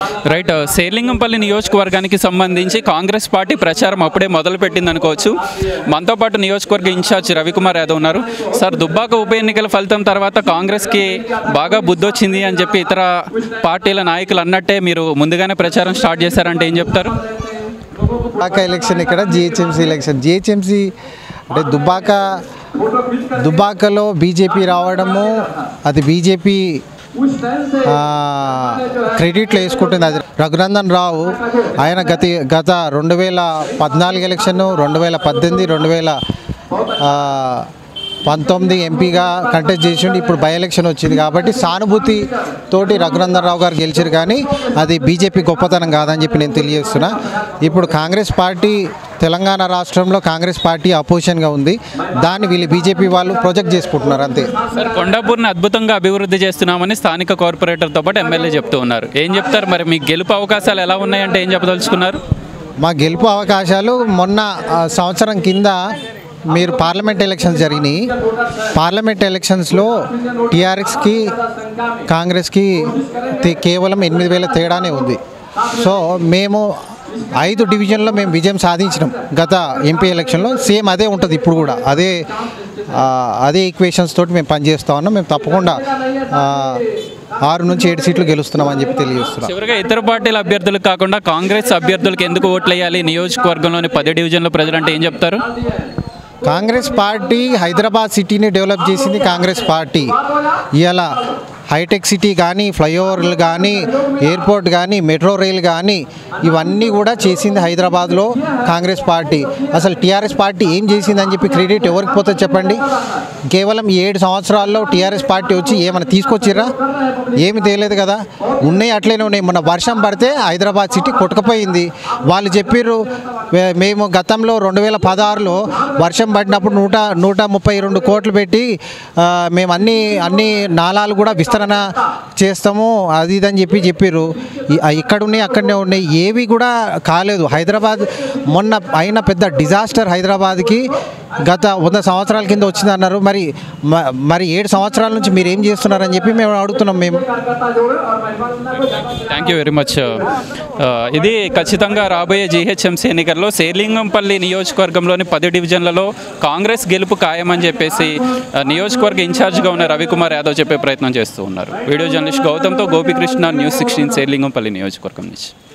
right Serilingampally నియోజకవర్గానికి సంబంధించి Congress party ప్రచారం అప్పుడే మొదలుపెట్టింది అనుకోవచ్చు మనతో పాటు నియోజకవర్గ ఇన్ఛార్జ్ రవికుమార్ యాదవ్ ఉన్నారు సార్ దుబ్బాక ఉప ఎన్నికల ఫలితం తర్వాత కాంగ్రెస్కి బాగా బుద్ధి వచ్చింది అని చెప్పి ఇతర పార్టీల నాయకులు అన్నట్టే మీరు ముందుగానే ప్రచారం స్టార్ట్ చేశారంటే ఏం చెప్తారు దుబ్బాక ఎలక్షన్ ఇక్కడ జిహెచ్ఎంసీ ఎలక్షన్ జిహెచ్ఎంసీ అంటే దుబ్బాక దుబ్బాకలో బీజేపీ రావడము అది బీజేపీ క్రెడిట్లో వేసుకుంటుంది అది రఘునందన్ రావు ఆయన గతి గత రెండు వేల పద్నాలుగు ఎలక్షన్ రెండు వేల పద్దెనిమిది రెండు వేల ఆ, పంతొమ్మిది ఎంపీగా కంటెస్ట్ చేసిండు ఇప్పుడు బై ఎలక్షన్ వచ్చింది కాబట్టి సానుభూతి తోటి రఘునందన్ రావు గారు గెలిచారు కానీ అది బీజేపీ గొప్పతనం కాదని చెప్పి నేను తెలియజేస్తున్నా ఇప్పుడు కాంగ్రెస్ పార్టీ తెలంగాణ రాష్ట్రంలో కాంగ్రెస్ పార్టీ అపోజిషన్గా ఉంది దాన్ని వీళ్ళు బీజేపీ వాళ్ళు ప్రొజెక్ట్ చేసుకుంటున్నారు అంతే సార్ కొండాపూర్ని అద్భుతంగా అభివృద్ధి చేస్తున్నామని స్థానిక కార్పొరేటర్తో పాటు ఎమ్మెల్యే చెప్తూ ఉన్నారు ఏం చెప్తారు మరి మీకు గెలుపు అవకాశాలు ఎలా ఉన్నాయంటే ఏం చెప్పదలుచుకున్నారు మా గెలుపు అవకాశాలు మొన్న ఆ, సంవత్సరం కింద మీరు పార్లమెంట్ ఎలక్షన్స్ జరిగినాయి పార్లమెంట్ ఎలక్షన్స్లో టీఆర్ఎస్కి కాంగ్రెస్కి తే- కేవలం ఎనిమిది వేల తేడానే ఉంది సో మేము ఐదు డివిజన్లో మేము విజయం సాధించినాం గత ఎంపీ ఎలక్షన్లో సేమ్ అదే ఉంటుంది ఇప్పుడు కూడా అదే ఆ, అదే ఈక్వేషన్స్ తోటి మేము పనిచేస్తా ఉన్నాం మేము తప్పకుండా ఆ, ఆరు నుంచి ఏడు సీట్లు గెలుస్తున్నామని చెప్పి తెలియజేస్తున్నాం చివరిగా ఇతర పార్టీల అభ్యర్థులకు కాకుండా కాంగ్రెస్ అభ్యర్థులకు ఎందుకు ఓట్లు వేయాలి నియోజకవర్గంలోని పది డివిజన్ల ప్రజలంటే ఏం చెప్తారు కాంగ్రెస్ పార్టీ హైదరాబాద్ సిటీని డెవలప్ చేసింది కాంగ్రెస్ పార్టీ ఇలా హైటెక్ సిటీ కానీ ఫ్లైఓవర్లు కానీ ఎయిర్పోర్ట్ కానీ మెట్రో రైల్ కానీ ఇవన్నీ కూడా చేసింది హైదరాబాద్లో కాంగ్రెస్ పార్టీ అసలు టీఆర్ఎస్ పార్టీ ఏం చేసిందని చెప్పి క్రెడిట్ ఎవరికి పోతుంది చెప్పండి కేవలం ఈ ఏడు సంవత్సరాల్లో టీఆర్ఎస్ పార్టీ వచ్చి ఏమైనా తీసుకొచ్చిర్రా ఏమి తేలేదు కదా ఉన్నాయి అట్లనే ఉన్నాయి మొన్న వర్షం పడితే హైదరాబాద్ సిటీ కొట్టుకుపోయింది వాళ్ళు చెప్పిర్రు "వే- మేము గతంలో రెండు వేల పదహారులో వర్షం పడినప్పుడు నూట నూట ముప్పై రెండు కోట్లు పెట్టి ఆ, మేము అన్ని అన్ని నాలాలు కూడా విస్తరణ చేస్తాము అది ఇది అని చెప్పి చెప్పారు ఇక్కడ ఉన్నాయి అక్కడనే ఉన్నాయి ఏవి కూడా కాలేదు హైదరాబాద్ మొన్న అయిన పెద్ద డిజాస్టర్ హైదరాబాద్కి గత వంద సంవత్సరాల కింద వచ్చింది అన్నారు మరి మ- మరి ఏడు సంవత్సరాల నుంచి మీరు ఏం చేస్తున్నారని చెప్పి మేము అడుగుతున్నాం మేము థ్యాంక్ యూ వెరీ మచ్ ఇది ఖచ్చితంగా రాబోయే జీహెచ్ఎంసీ ఎన్నికల్లో శేర్లింగంపల్లి నియోజకవర్గంలోని పది డివిజన్లలో కాంగ్రెస్ గెలుపు ఖాయమని చెప్పేసి ఆ, నియోజకవర్గ ఇన్ఛార్జ్గా ఉన్న రవికుమార్ యాదవ్ చెప్పే ప్రయత్నం చేస్తూ ఉన్నారు వీడియో జర్నలిస్ట్ గౌతమ్తో గోపికృష్ణ న్యూస్ సిక్స్టీన్ శేర్లింగంపల్లి నియోజకవర్గం నుంచి